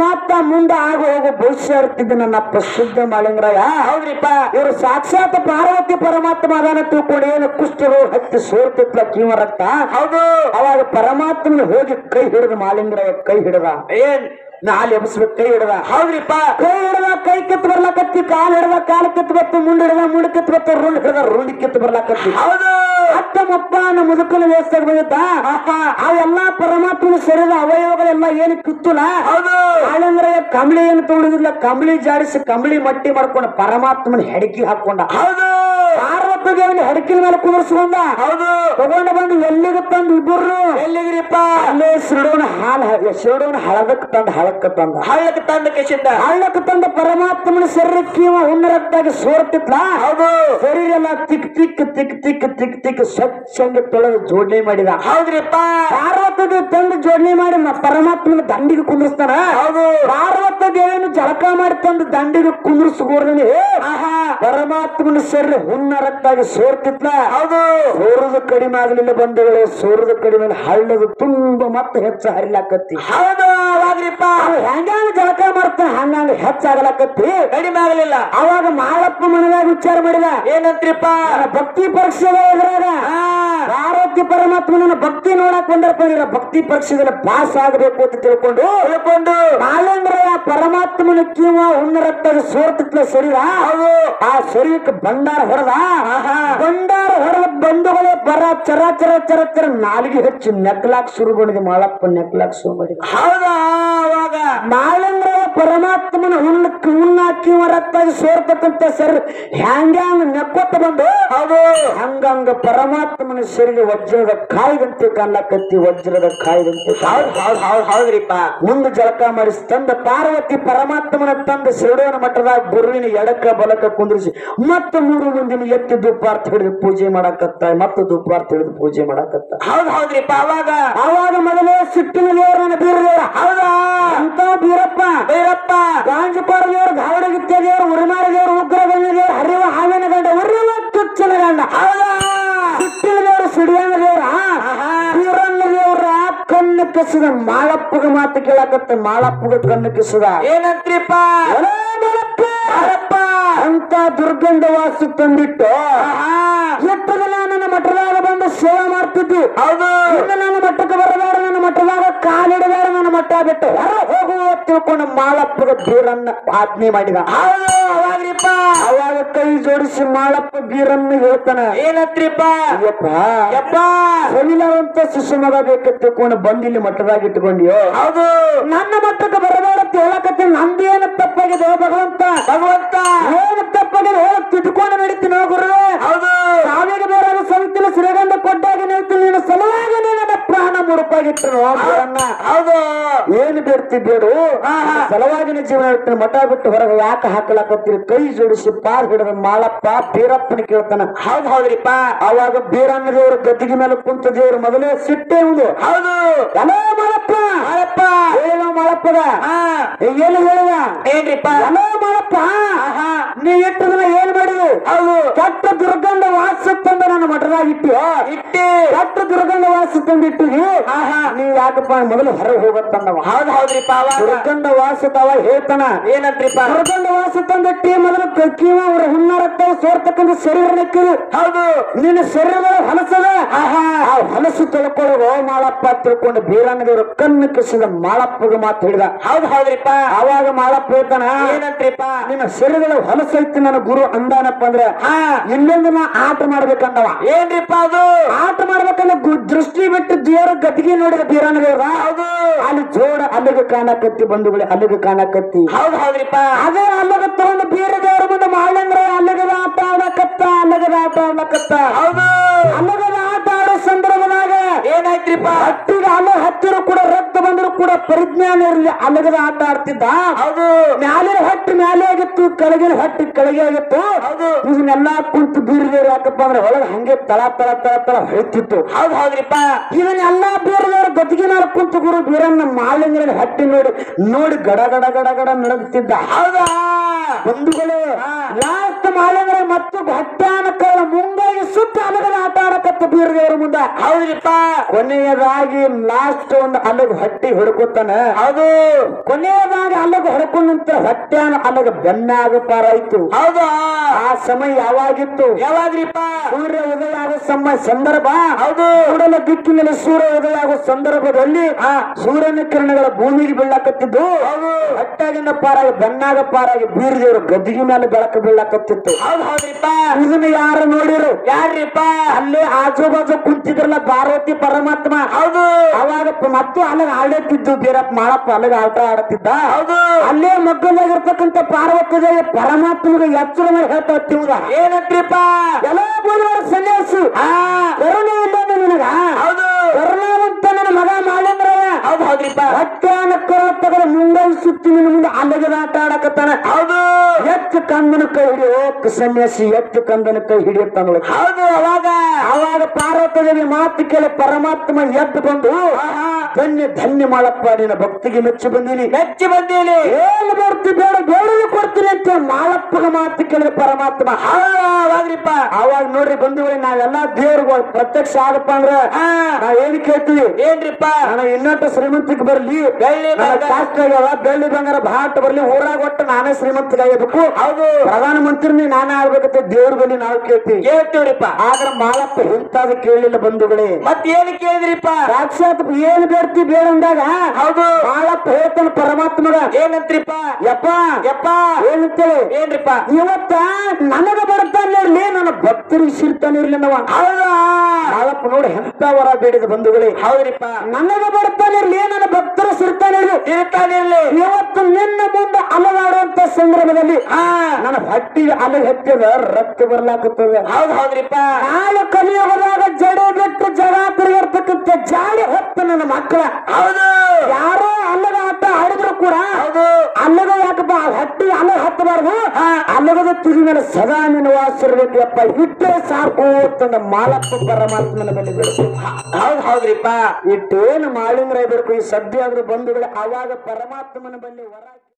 ಮಾತ ಮುಂದೆ ಆಗ ಹೋಗು ಭವಿಷ್ಯ ಇರ್ತಿದ್ದ ನನ್ನ ಪ್ರಸಿದ್ಧ ಮಾಳಿಂಗರಾಯ ಹೌದ್ರಿಪ್ಪ ಇವರು ಸಾಕ್ಷಾತ್ ಪಾರ್ವತಿ ಪರಮಾತ್ಮ ಅದನ್ನ ತಿಳ್ಕೊಂಡು ಏನು ಕುಷ್ಠರೋಗ ಹತ್ತಿ ಸೋರ್ತಿತ್ಲ ಕೀವ ರಕ್ತ ಹೌದು ಅವಾಗ ಪರಮಾತ್ಮನ ಹೋಗಿ ಕೈ ಹಿಡಿದ ಮಾಲಿಂಗರಾಯ ಕೈ ಹಿಡಿದ ಏನ್ ನಾಲ್ ಎಬ್ಸ್ಬೇಕು ಕೈ ಹಿಡಿದ ಹೌದ್ರಿಪ್ಪ ಕೈ ಹಿಡಿದ ಕೈ ಕಿತ್ತು ಬರ್ಲಾಕತ್ತಿ ಕಾಲ್ ಹಿಡಿದ ಕಾಲ್ ಕಿತ್ತು ಬತ್ತು ಮುಂಡ್ ಹಿಡಿದ ಮುಂಡ್ ಕಿತ್ತು ಬತ್ತು ರುಂಡ್ ಹಿಡಿದ ರುಂಡ್ ಕಿತ್ತು ಬರ್ಲಾಕತ್ತಿ ಹೌದು ಅತ್ತ ಮಪ್ಪ ನಮ್ಮ ಮುದುಕನ ವ್ಯವಸ್ಥೆಗೆ ಬಂದಿದ್ದ ಅವೆಲ್ಲ ಪರಮಾತ್ಮನ ಶರೀರದ ಅವಯವಗಳೆಲ್ಲ ಏನು ಕಿತ್ತುಲ ಹೌದು ಆಳಂದ್ರೆ ಕಂಬಳಿ ಏನು ತೊಗೊಂಡಿದ್ದಿಲ್ಲ ಕಂಬಳಿ ಜಾಡಿಸಿ ಕಂಬಳಿ ಮಟ್ಟಿ ಮಾಡ್ಕೊಂಡ ಪರಮಾತ್ಮನ ಹೆಡಕಿ ಹಾಕೊಂಡ ಹೌದು ಪಾರ್ವತ ದೇವನ ಹೆಡಕಿನ ಮೇಲೆ ಕುದಿಸ್ಕೊಂಡ ಹೌದು ತಗೊಂಡು ಬಂದು ಎಲ್ಲಿಗೆ ತಂದು ಇಬ್ಬರು ಎಲ್ಲಿಗ್ರಿಪ್ಪ ಅಲ್ಲೇ ಶಿರಡೋನ ಹಾಲ್ ಶಿರಡೋನ ಹಳದಕ್ಕೆ ತಂದ ಹಳಕ್ಕ ತಂದ ಹಳ್ಳಕ್ಕೆ ತಂದ ಕೆಸಿಂದ ಹಳ್ಳಕ್ಕೆ ತಂದ ಪರಮಾತ್ಮನ ಶರೀರಕ್ಕೆ ಇವ ಹುಣ್ಣರಕ್ತಾಗಿ ಸೋರ್ತಿತ್ಲ ಹೌದು ಶರೀರ ಎಲ್ಲ ತಿಕ್ ತಿಕ್ ತಿಕ್ ತಿಕ್ ತಿಕ್ ತಿಕ್ ಸ್ವಚ್ಛಂಗ ತೊಳೆದು ಜೋಡಣೆ ಮಾಡಿದ ಹೌದ್ರಿಪ್ಪ ಪಾರ್ವತದ ತಂದು ಜೋಡಣೆ ಮಾಡಿ ಮ- ಪರಮಾತ್ಮನ ದಂಡಿಗೆ ಕುಂದಿರ್ತಾನ ಹೌದು ಪಾರ್ವತ ದೇವಿನ ಜಳಕ ಮಾಡಿ ತಂದು ದಂಡಿಗೆ ಕುಂದಿರ್ಸ್ಕೋರ್ದನಿ ಆಹಾ ಪರಮಾತ್ಮನ ಶರೀರ ಹುಣ್ಣರಕ್ತಾಗಿ ಸೋರ್ತಿತ್ಲ ಹೌದು ಸೋರದ ಕಡಿಮೆ ಆಗಲಿಲ್ಲ ಬಂಧುಗಳೇ ಸೋರದ ಕಡಿಮೆ ಹಳ್ಳದ ತುಂಬ ಮತ್ತೆ ಹೆಚ್ಚು ಹರಿಲಾಕತ್ತಿ ಹೌದು ಅವಾಗ್ರಿಪ್ಪ ಅವ ಹೆಂಗಾಗ ಜಳಕ ಮಾಡ್ತಾನ ಹಂಗಂಗ ಹೆಚ್ಚಾಗಲಾಕತ್ತಿ ಕಡಿಮೆ ಆಗಲಿಲ್ಲ ಅವಾಗ ಮಾಳಪ್ಪ ಮನದಾಗ ವಿಚಾರ ಮಾಡಿದ ಏನಂತ್ರಿಪ್ಪ ನನ್ನ ಭಕ್ತಿ ಪರೀಕ್ಷೆ ಎದುರಾಗ ಪಾರ್ವತಿ ಪರಮಾತ್ಮನ ಭಕ್ತಿ ನೋಡಕ್ ಬಂದಪ್ಪ ಇಲ್ಲ ಭಕ್ತಿ ಪರೀಕ್ಷೆದಲ್ಲಿ ಪಾಸ್ ಆಗಬೇಕು ಅಂತ ತಿಳ್ಕೊಂಡು ತಿಳ್ಕೊಂಡು ಮಾಲೇಂದ್ರ ಪರಮಾತ್ಮನ ಕೀವ ಹುಣ್ಣ ರಕ್ತದ ಸೋರ್ತಿತ್ಲ ಶರೀರ ಹೌದು ಆ ಶರೀರಕ್ಕೆ ಭಂಡಾರ ಹೊಡೆದ ಭಂಡಾರ ಹೊಡೆದ ಬಂಧುಗಳೇ ಬರ ಚರ ಚರ ಚರ ಚರ ನಾಲಿಗೆ ಹೆಚ್ಚು ನೆಕ್ಲಾಕ್ ಶುರು ಮಾಡಿದೆ ಮಾಳಪ್ಪ ನೆಕ್ಲಾಕ್ ಶುರು ಮಾಡಿದ ಹೌದಾ ಅವಾಗ ಮಾಳಂದ್ರ ಪರಮಾತ್ಮನ ಹುಣ್ಣಕ್ಕೆ ಹುಣ್ಣಾಕಿ ರಕ್ತಾಗಿ ಸೋರ್ತಕ್ಕಂತ ಸರ್ ಹ್ಯಾಂಗ್ಯಾಂಗ ನೆಕ್ಕೊತ್ತ ಬಂದು ಹೌದು ಹಂಗಂಗ ಪರಮಾತ್ಮನ ಶರೀರ ವಜ್ರದ ಕಾಯ್ದಂತೆ ಕಾಣ್ಲಕತ್ತಿ ವಜ್ರದ ಕಾಯ್ದಂತೆ ಹೌದ್ ಹೌದ್ ಹೌದ್ ಹೌದ್ರಿಪ್ಪ ಮುಂದೆ ಜಳಕ ಮಾಡಿಸಿ ತಂದ ಪಾರ್ವತಿ ಪರಮಾತ್ಮನ ತಂದ ಶಿರಡೋನ ಮಠದಾಗ ಗುರುವಿನ ಎಡಕ ಬಲಕ ಕುಂದ್ರಿಸಿ ಮತ್ತೆ ಮೂರು ಮುಂದಿನ ಎತ್ತಿ ದುಪ್ಪಾರ್ಥ ಹಿಡಿದು ಪೂಜೆ ಮಾಡಾಕತ್ತ ಮತ್ತೆ ದುಪ್ಪಾರ್ಥ ಹಿಡಿದು ಪೂಜೆ ಮಾಡಾಕತ್ತ ಹೌದ್ ಹೌದ್ರಿಪ್ಪ ಅವಾಗ ಆವಾಗ ಮೊದಲೇ ಸಿಟ್ಟಿನ ದೇವರನ್ನ ಬೀರದೇವರ ಹೌದಾ ಅಂತ ಬೀರಪ್ಪ ಭೈರಪ್ಪ ಗಾಂಜಪಾರ ದೇವರು ಗಾವಡಗಿತ್ಯ ದೇವರು ಉರಿಮಾರ ದೇವರು ಉಗ್ರಗಣ್ಯ ದೇವರು ಹರಿವ ಹಾವಿನ ಗಂಡ ಉರಿವ ತುಚ್ಚನ ಗಂಡ ಹೌದಾ ಸಿಟ್ಟಿನ ದೇವರು ಸಿಡಿಯಂಗ ದೇವರ ಬೀರಣ್ಣ ದೇವರ ಕಣ್ಣು ಕಿಸದ ಮಾಳಪ್ಪಗ ಮಾತು ಕೇಳಕತ್ತ ಮಾಳಪ್ಪಗ ಕಣ್ಣು ಕಿಸದ ಏನಂತ್ರಿಪ್ಪ ಎಲೇ ಮಾಳಪ್ಪ! ಯಾರಪ್ಪ ಅಂತ ದುರ್ಗಂಧ ವಾಸ ತಂದಿಟ್ಟು ಎಷ್ಟು ದಿನ ನನ್ನ ಮಠದಾಗ ಬಂದು ಸೇವೆ ಮಾಡ್ತಿದ್ದಿ ಹೌದು ಇನ್ನು ನನ್ನ ಮಠಕ್ಕೆ ಬರಬೇಡ ನನ್ನ ಮಠದಾಗ ಕಾಲಿಡಬೇಡ ನನ್ನ ಮಠ ಬಿಟ್ಟು ಹೊರ ಹೋಗುವ ತಿಳ್ಕೊಂಡು ಮಾಳಪ್ಪಗ ಬೀರನ್ನ ಆಜ್ಞೆ ಮಾಡಿದ ಹೌದು ಅವಾಗ್ರಿಪ್ಪ ಅವಾಗ ಕೈ ಜೋಡಿಸಿ ಮಾಳಪ್ಪ ಬೀರನ್ನ ಹೇಳ್ತಾನ ಏನಂತ್ರಿಪ್ಪ ಅಯ್ಯಪ್ಪ ಯಪ್ಪ ಸವಿಲಾವಂತ ಶಿಶು ಮಗ ಬೇಕಂತ ತಿಳ್ಕೊಂಡು ಬಂದಿಲ್ಲಿ ಮಠದಾಗ ಇಟ್ಕೊಂಡ್ಯೋ ಹೌದು ನನ್ನ ಮಟ್ಟಕ್ಕೆ ಬರಬೇಡ ಅಂತ ಹೇಳಕತ್ತೀನಿ ನಂದೇನು ತಪ್ಪಾಗಿದೆ ಓ ಭಗವಂತ ಭಗವಂತ ಏನು ತಪ್ಪಾಗಿದೆ ಹೇಳ ತಿದ್ಕೊಂಡು ನಡೀತೀನಿ ಓ ಗುರು ಹೌದು ಸಾವಿಗೆ ಬೇರೆ ಸಂತಿನ ಶ್ರೀಗಂಧ ಕೊಟ್ಟಾಗ ನಿಲ್ತೀನಿ ನಿನ್ನ ಸಲುವಾಗಿ ನನ್ನ ಪ್ರಾಣ ಮುಡುಪಾಗಿಟ್ಟರು ಅನ್ನ ಹೌದು ಏನು ಬೇಡ್ತಿ ಬೇಡು ಆಹಾ. ಸಲುವಾಗಿನ ಜೀವನ ಇಟ್ಟು ಮಠ ಬಿಟ್ಟು ಹೊರಗೆ ಯಾಕೆ ಹಾಕಲಾಕತ್ತೀರಿ ಕೈ ಜೋಡಿಸಿ ಪಾರ್ ಹಿಡಿದ ಮಾಳಪ್ಪ ಬೀರಪ್ಪನ ಕೇಳ್ತಾನ ಹೌದ್ ಹೌದ್ರಿಪ್ಪ ಅವಾಗ ಬೀರಣ್ಣ ದೇವರು ಗದ್ದಿಗೆ ಮೇಲೆ ಕುಂತ ದೇವರು ಮೊದಲೇ ಸಿಟ್ಟೆ ಒಂದು ಹೌದು ಎಲ್ಲೋ ಮಾಳಪ್ಪ ಯಾರಪ್ಪ ಹೇಳಿದ ಮಾಳಪ್ಪಗ ಹಾ ಏನು ಹೇಳಿದ ಏನ್ರಿಪ್ಪ ಎಲ್ಲೋ ಮಾಳಪ್ಪ ನೀ ಇಟ್ಟು ದಿನ ಏನ್ ಮಾಡಿದ್ರಿ ಹೌದು ಕೆಟ್ಟ ದುರ್ಗಂಧ ವಾಸ ತಂದ ನನ್ನ ಮಠದಾಗ ಇಟ್ಟು ಇಟ್ಟಿ ಕೆಟ್ಟ ದುರ್ಗಂಧ ವಾಸ ತಂದಿಟ್ಟಿರಿ ಆಹಾ. ನೀ ಯಾಕಪ್ಪ ಮೊದಲು ಹೊರಗೆ ಹೋಗತ್ತಂದವ ಹೌದ್ ಹೌದ್ರಿಪ್ಪ ಅವಾಗ ದುರ್ಗಂಧ ವಾಸದವ ಹೇಳ್ತಾನ ಏನಂತ್ರಿಪ್ಪ ದುರ್ಗಂಧ ವಾಸ ತಂದಿಟ್ಟಿ ಮೊದಲು ಕೀವ ಅವರ ಹುಣ್ಣಾರತ್ತ ಸೋರ್ತಕ್ಕಂಥ ಶರೀರ ನೆಕ್ಕಿರು ಹೌದು ನಿನ್ನ ಶರೀರದ ಹೊಲಸದ ಆ ಹೊಲಸು ತಿಳ್ಕೊಳ್ಳೋ ಮಾಳಪ್ಪ ತಿಳ್ಕೊಂಡು ಬೀರಣ್ಣದೇವರು ಕಣ್ಣು ಕಿಸಿದ ಮಾಳಪ್ಪಗ ಮಾತು ಹೇಳಿದ ಹೌದ್ ಹೌದ್ರಿಪ್ಪ ಅವಾಗ ಮಾಳಪ್ಪ ಹೇಳ್ತಾನ ಏನಂತ್ರಿಪ್ಪ ನಿನ್ನ ಶರೀರದ ಹೊಲಸೈತಿ ನನ್ನ ಗುರು ಅಂದಾನಪ್ಪ ಅಂದ್ರೆ ಹಾ ಇಲ್ಲಿಂದ ನಾ ಆಟ ಮಾಡ್ಬೇಕಂದವ ಏನ್ರಿಪ್ಪ ಅದು ಆಟ ಮಾಡ್ಬೇಕಂದ್ರೆ ಗು- ದೃಷ್ಟಿ ಬಿಟ್ಟು ದೇವರ ಗದ್ದಿಗೆ ನೋಡಿದ ಬೀರಣ್ಣದೇವ್ರ ಹೌದು ಅಲ್ಲಿ ಜೋಡ ಅಲ್ಲಿಗೆ ಕಾಣಕತ್ತಿ ಬಂಧುಗಳೇ ಅಲ್ಲಿಗೆ ಕಾಣಕತ್ತಿ ಹೌದ್ ಹೌದ್ರಿಪ್ಪ ಅದೇ ಅಲ್ಲಗ ತಗೊಂಡು ಬೀರ ದೇವರ ಮುಂದೆ ಮಾಡಂದ್ರ ಅಲ್ಲಗದ ಆಟ ಆಡಕತ್ತ ಅಲ್ಲಗದ ಆಟ ಆಡಕತ್ತ ಹೌದು ಅಲ್ಲಗದ ಆಟ ಆಡೋ ಸಂದರ್ಭದಾಗ ಏನಾಯ್ತ್ರಿಪ್ಪ ಹತ್ತಿರ ಅಲ್ಲ ಹತ್ತಿರ ಕೂಡ ರಕ್ತ ಬಂದ್ರು ಕೂಡ ಪರಿಜ್ಞಾನ ಇರಲಿ ಅಲ್ಲಗದ ಆಟ ಆಡ್ತಿದ್ದ ಹೌದು ಮ್ಯಾಲಿನ ಹೊಟ್ಟೆ ಮ್ಯಾಲೆ ಆಗಿತ್ತು ಕೆಳಗಿನ ಹೊಟ್ಟೆ ಕೆಳಗೆ ಆಗಿತ್ತು ಹೌದು ಇದನ್ನೆಲ್ಲ ಕುಂತು ಬೀರದೇವ್ರು ಯಾಕಪ್ಪ ಅಂದ್ರೆ ಒಳಗೆ ಹಂಗೆ ತಳ ತಳ ತಳ ತಳ ಹೊಳಿತಿತ್ತು ಹೌದ್ ಹೌದ್ರಿಪ್ಪ ಇದನ್ನೆಲ್ಲ ಬೀರದೇವ್ರ ಗದ್ದಿಗೆ ಮೇಲೆ ಕುಂತು ಗುರು ಬೀರನ್ನ ಮಾಲಿಂಗನ ಹಟ್ಟಿ ನೋಡಿ ನೋಡಿ ಗಡ ಗಡ ಗಡ ಗಡ ನಡಗುತ್ತಿದ್ದ ಹೌದಾ ಬಂಧುಗಳು ಲಾಸ್ಟ್ ಮಾಲಿಂಗರ ಮತ್ತು ಭಟ್ಟಾನಕರ ಮುಂಗಾಗಿ ಸುತ್ತ ಅಲಗದ ಆಟ ಆಡಕತ್ತ ಬೀರದೇವ್ರ ಮುಂದ ಹೌದ್ರಿಪ್ಪ ಕೊನೆಯದಾಗಿ ಲಾಸ್ಟ್ ಒಂದು ಅಲಗ ಹಟ್ಟಿ ಹೊಡ್ಕೊತಾನ ಹೌದು ಕೊನೆಯದಾಗ ಅಲ್ಲಗ ಹೊಡ್ಕೊಂಡ್ ನಿಂತ ಹೊಟ್ಟ್ಯಾನ ಅಲ್ಲಗ ಬೆನ್ನಾಗ ಪಾರಾಯ್ತು ಹೌದು ಆ ಸಮಯ ಯಾವಾಗಿತ್ತು ಯಾವಾಗ್ರಿಪ್ಪ ಸೂರ್ಯ ಉದಯ ಆಗೋ ಸಮಯ ಸಂದರ್ಭ ಹೌದು ಕೂಡಲ ದಿಕ್ಕಿನಲ್ಲಿ ಸೂರ್ಯ ಉದಯ ಆಗೋ ಸಂದರ್ಭದಲ್ಲಿ ಆ ಸೂರ್ಯನ ಕಿರಣಗಳ ಭೂಮಿಗೆ ಬೀಳಾಕತ್ತಿದ್ದು ಹೌದು ಹೊಟ್ಟಾಗಿಂದ ಪಾರಾಗಿ ಬೆನ್ನಾಗ ಪಾರಾಗಿ ಬೀರದೇವ್ರು ಗದ್ದಿಗೆ ಮೇಲೆ ಬೆಳಕು ಬೀಳಾಕತ್ತಿತ್ತು ಹೌದು ಹೌದ್ರಿಪ್ಪ ಇದನ್ನ ಯಾರು ನೋಡಿರು ಯಾರ್ರಿಪ್ಪ ಅಲ್ಲೇ ಆಜು ಬಾಜು ಕುಂತಿದ್ರಲ್ಲ ಪಾರ್ವತಿ ಪರಮಾತ್ಮ ಹೌದು ಅವಾಗ ಪ- ಮತ್ತು ಅಲ್ಲಗ ಆಡತ್ತಿದ್ದು ಬೀರಪ್ಪ ಮಾಳಪ್ಪ ಅಲ್ಲಗ ಆಟ ಆಡತ್ತಿದ್ದ ಹೌದು ಅಲ್ಲೇ ಮಗ್ಗಲಾಗಿರ್ತಕ್ಕಂಥ ಪಾರ್ವತಿ ದೇವಿ ಪರಮಾತ್ಮಗೆ ಎಚ್ಚರ ಮೇಲೆ ಹೇಳ್ತಾ ತಿಂದ ಏನಂತ್ರಿಪ್ಪ ಎಲ್ಲ ಬೋಧವರ ಸನ್ಯಾಸಿ ಹಾ ಕರುಣೆ ಇಲ್ಲ ನಿನಗ ಹೌದು ಕರುಣಾವಂತ ನನ್ನ ಮಗ ಮಾಲೇಂದ್ರಯ್ಯ ಹೌದು ಹೌದ್ರಿಪ್ಪ ಹೊಟ್ಟಾನ ಕರ ತಗದ ಮುಂಗೈ ಸುತ್ತಿ ನಿನ್ನ ಮುಂದೆ ಅಲ್ಲಗದ ಆಟ ಆಡಕತ್ತಾನ ಹೌದು ಎತ್ತು ಕಂದನ ಕೈ ಹಿಡಿಯೋ ಸನ್ಯಾಸಿ ಎತ್ತು ಕಂದನ ಕೈ ಹಿಡಿಯುತ್ತಾನ ಹೌದು ಅವಾಗ ಅವಾಗ ಪಾರ್ವತದೇವಿ ಮಾತು ಕೇಳಿ ಪರಮಾತ್ಮ ಎದ್ದು ಬಂದು ಆಹಾ, ಧನ್ಯ ಧನ್ಯ ಮಾಡಪ್ಪ ನಿನ್ನ ಭಕ್ತಿಗೆ ಮೆಚ್ಚಿ ಬಂದೀನಿ ಮೆಚ್ಚಿ ಬಂದೀನಿ ಏನ್ ಬರ್ತಿ ಬೇಡ ಬೇಡದು ಕೊಡ್ತೀನಿ ಅಂತ ಮಾಳಪ್ಪಗ ಮಾತು ಕೇಳಿದ ಪರಮಾತ್ಮ ಹೌದು ಅವಾಗ್ರಿಪ್ಪ ಅವಾಗ ನೋಡ್ರಿ ಬಂಧುಗಳೇ ನಾವೆಲ್ಲಾ ದೇವ್ರಿಗೆ ಪ್ರತ್ಯಕ್ಷ ಆಗಪ್ಪ ಅಂದ್ರ ಹಾ ನಾವ್ ಏನ್ ಕೇಳ್ತೀವಿ ಏನ್ರಿಪ್ಪ ನಾನು ಇನ್ನೊಟ್ಟು ಶ್ರೀಮಂತಿಗೆ ಬರ್ಲಿ ಬೆಳ್ಳಿ ನನ್ನ ಬಂಗಾರ. ಕಾಸ್ಟ್ ಆಗ್ಯಾವ ಬೆಳ್ಳಿ ಬಂಗಾರ ಭಾಟ್ ಬರ್ಲಿ ಊರಾಗ ಒಟ್ಟು ನಾನೇ ಶ್ರೀಮಂತಿಗಾಗಬೇಕು ಹೌದು ಪ್ರಧಾನ ಮಂತ್ರಿ ನಾನೇ ಆಗ್ಬೇಕಂತ ದೇವ್ರ ಬಳಿ ನಾವು ಕೇಳ್ತೀವಿ ಹೇಳ್ತೀವ್ರಿಪ್ಪ ಆದ್ರ ಮಾಳಪ್ಪ ಇಂತಾದ ಕೇಳಿಲ್ಲ ಬಂಧುಗಳೇ ಮತ್ ಏನ್ ಕೇಳಿದ್ರಿಪ್ಪ ಸಾಕ್ಷಾತ್ ಏನ್ ಬೇಡ್ತಿ ಬೇಡ ಅಂದಾಗ ಹೌದು ಮಾಳಪ್ಪ ಹೇಳ್ತಾನ ಪರಮಾತ್ಮಗ ಏನಂತ್ರಿಪ್ಪ ಯಪ್ಪ ಯಪ್ಪ ಏನಂತೇಳಿ ಏನ್ರಿಪ್ಪ ಇವತ್ತ ನನಗ ಬರ್ತಾನೆ ಇರ್ಲಿ ನನ್ನ ಭಕ್ತರಿಗೆ ಸಿರ್ತಾನೆ ಇರ್ಲಿ ನಾವ ಹೌದಾ ಮಾಳಪ್ಪ ನೋಡಿ ಎಂತ ವರ ಬೇಡಿದ ಬಂಧುಗಳೇ ಹೌದ್ರಿಪ್ಪ ನನಗ ಬರ್ತಾನೆ ಇರ್ಲಿ ನನ್ನ ಭಕ್ತರು ಸಿರ್ತಾನೆ ಇರ್ಲಿ ತಿರುತ್ತಾನಿರ್ಲಿ ಇವತ್ತು ನಿನ್ನ ಮುಂದೆ ಅಲಗಾಡುವಂತ ಸಂದರ್ಭದಲ್ಲಿ ಹಾ ನನ್ನ ಹೊಟ್ಟಿಗೆ ಅಲೆ ಹತ್ತಿದ ರಕ್ತ ಬರ್ಲಾಕತ್ತದ ಹೌದ್ ಹೌದ್ರಿಪ್ಪ ನಾಳೆ ಕಲಿಯುಗದಾಗ ಜಡೆ ಬಿಟ್ಟು ಜಗ ತಿರುಗಿರ್ತಕ್ಕಂಥ ಜಾಡಿ ಹೊತ್ತ ನನ್ನ ಮಕ್ಕಳ ಹೌದು ಯಾರೋ ಅಲ್ಲದ ಆಟ ಆಡಿದ್ರು ಕೂಡ ಹೌದು ಅಲ್ಲದ ಯಾಕಪ್ಪ ಆ ಹೊಟ್ಟಿ ಅಲ್ಲ ಹತ್ತಬಾರ್ದು ಅಲ್ಲಗದ ತುದಿ ಮೇಲೆ ಸದಾ ನಿವಾಸಿರ್ಬೇಕಪ್ಪ ಇಟ್ಟೇ ಸಾಕು ತಂದ ಮಾಲಪ್ಪ ಪರಮಾತ್ಮನ ಬಳಿ ಬಿಡು ಹೌದ್ ಹೌದ್ರಿಪ್ಪ ಇಟ್ಟೇನು ಮಾಳಿಂಗ್ರ ಬೇಕು ಈ ಸದ್ಯ ಆದ್ರೂ ಬಂಧುಗಳು ಅವಾಗ ಪರಮಾತ್ಮನ ಬಳಿ ವರ